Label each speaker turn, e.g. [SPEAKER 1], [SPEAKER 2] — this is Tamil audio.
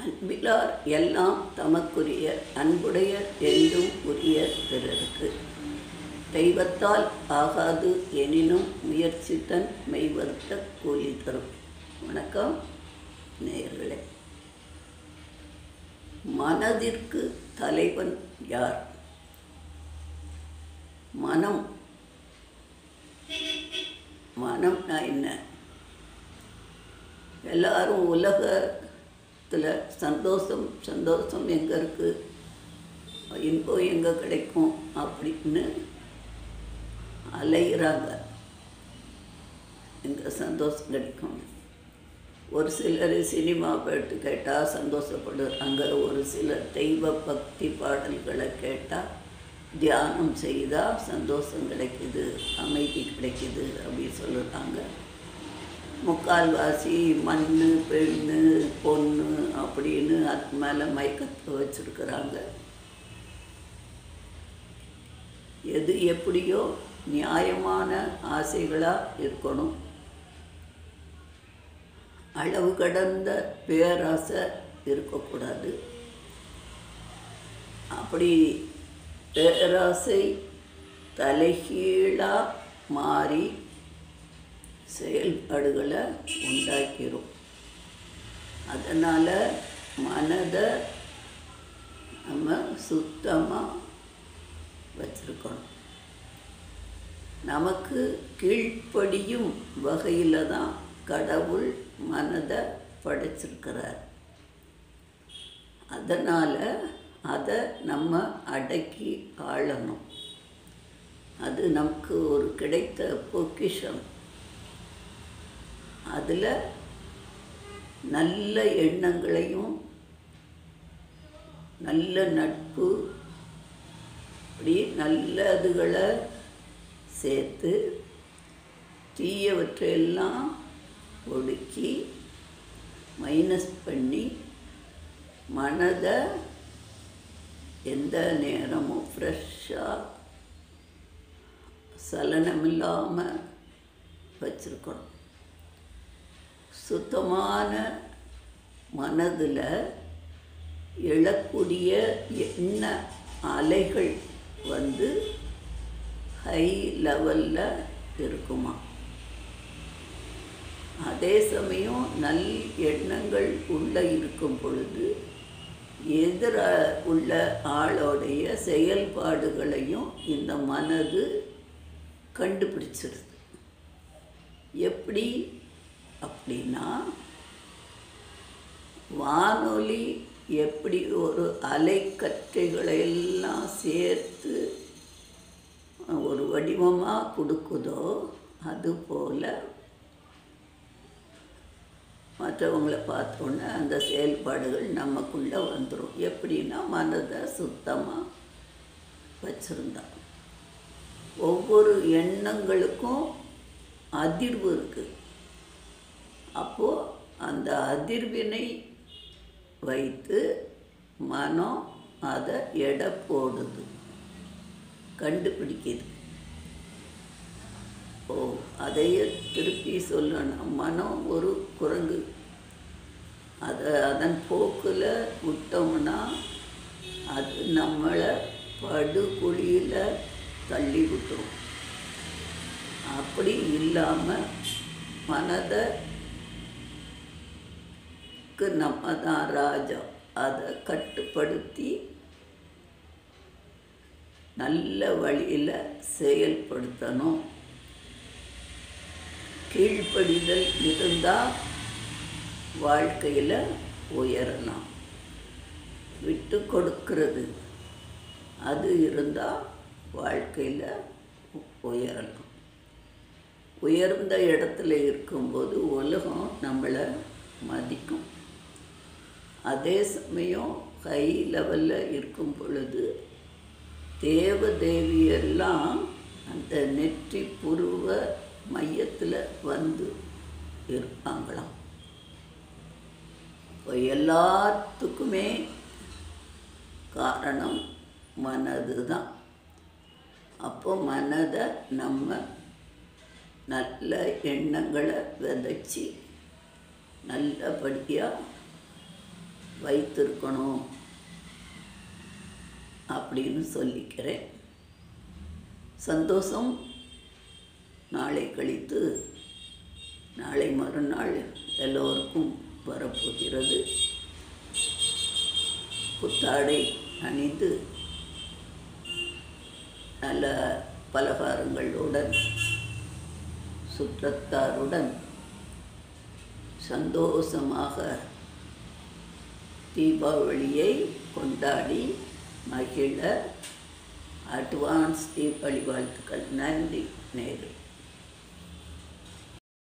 [SPEAKER 1] அன்பிலார் எல்லாம் தமக்குரிய அன்புடைய என்றும் உரிய பிறருக்கு தெய்வத்தால் ஆகாது எனினும் முயற்சி தன் மெய்வருத்த கூலி தரும் வணக்கம் நேயர்களே மனதிற்கு தலைவன் யார் மனம் மனம்னா என்ன எல்லாரும் உலகத்தில் சந்தோஷம் சந்தோஷம் எங்கே இருக்குது இன்பம் எங்கே கிடைக்கும் அப்படின்னு அலைகிறாங்க எங்கே சந்தோஷம் கிடைக்கும் ஒரு சிலர் சினிமா பாட்டு கேட்டால் சந்தோஷப்படுறாங்க ஒரு சிலர் தெய்வ பக்தி பாடல்களை கேட்டால் தியானம் செய்தால் சந்தோஷம் கிடைக்குது அமைதி கிடைக்குது அப்படின்னு சொல்லுறாங்க முக்கால்வாசி மண் பெண்ணு பொண்ணு அப்படின்னு அது மேலே மயக்கத்தை வச்சுருக்குறாங்க எது எப்படியோ நியாயமான ஆசைகளாக இருக்கணும் அளவு கடந்த பேராசை இருக்கக்கூடாது அப்படி பேராசை தலைகீழாக மாறி செயல்பாடுகளை உண்டாக்கிரும் அதனால் மனதை நம்ம சுத்தமாக வச்சுருக்கணும் நமக்கு கீழ்ப்படியும் வகையில் தான் கடவுள் மனதை படைச்சிருக்கிறார் அதனால் அதை நம்ம அடக்கி ஆளணும் அது நமக்கு ஒரு கிடைத்த பொக்கிஷம் அதில் நல்ல எண்ணங்களையும் நல்ல நட்பு அப்படி நல்லதுகளை சேர்த்து தீயவற்றையெல்லாம் ஒடுக்கி மைனஸ் பண்ணி மனதை எந்த நேரமும் ஃப்ரெஷ்ஷாக சலனமில்லாமல் வச்சுருக்கணும் சுத்தமான மனதில் எழக்கூடிய எண்ண அலைகள் வந்து ஹை லெவலில் இருக்குமா அதே சமயம் நல் எண்ணங்கள் உள்ளே இருக்கும் பொழுது எதிர உள்ள ஆளோடைய செயல்பாடுகளையும் இந்த மனது கண்டுபிடிச்சிருது எப்படி அப்படின்னா வானொலி எப்படி ஒரு அலைக்கற்றைகளை எல்லாம் சேர்த்து ஒரு வடிவமாக கொடுக்குதோ அதுபோல் மற்றவங்கள பார்த்தோன்னே அந்த செயல்பாடுகள் நமக்குள்ளே வந்துடும் எப்படின்னா மனதை சுத்தமாக வச்சுருந்தா ஒவ்வொரு எண்ணங்களுக்கும் அதிர்வு இருக்குது அப்போது அந்த அதிர்வினை வைத்து மனம் அதை எடை போடுது கண்டுபிடிக்குது ஓ அதையே திருப்பி சொல்லணும் மனம் ஒரு குரங்கு அதை அதன் போக்கில் விட்டோம்னா அது நம்மளை படுகுழியில் தள்ளி விட்டுரும் அப்படி இல்லாமல் மனதை நம்ம தான் ராஜா அதை கட்டுப்படுத்தி நல்ல வழியில் செயல்படுத்தணும் கீழ்ப்படிதல் இருந்தால் வாழ்க்கையில் உயரலாம் விட்டு கொடுக்கிறது அது இருந்தால் வாழ்க்கையில் உயரலாம் உயர்ந்த இடத்துல இருக்கும்போது உலகம் நம்மளை மதிக்கும் அதே சமயம் ஹை லெவலில் இருக்கும் பொழுது தேவதேவியெல்லாம் அந்த நெற்றி புருவ மையத்தில் வந்து இருப்பாங்களாம் இப்போ எல்லாத்துக்குமே காரணம் மனது தான் அப்போ மனதை நம்ம நல்ல எண்ணங்களை விதைச்சி நல்லபடியாக வைத்திருக்கணும் அப்படின்னு சொல்லிக்கிறேன் சந்தோஷம் நாளை கழித்து நாளை மறுநாள் எல்லோருக்கும் வரப்போகிறது புத்தாடை அணிந்து நல்ல பலகாரங்களுடன் சுற்றத்தாருடன் சந்தோஷமாக தீபாவளியை கொண்டாடி மகிழ அட்வான்ஸ் தீபாவளி வாழ்த்துக்கள் நன்றி நேரில்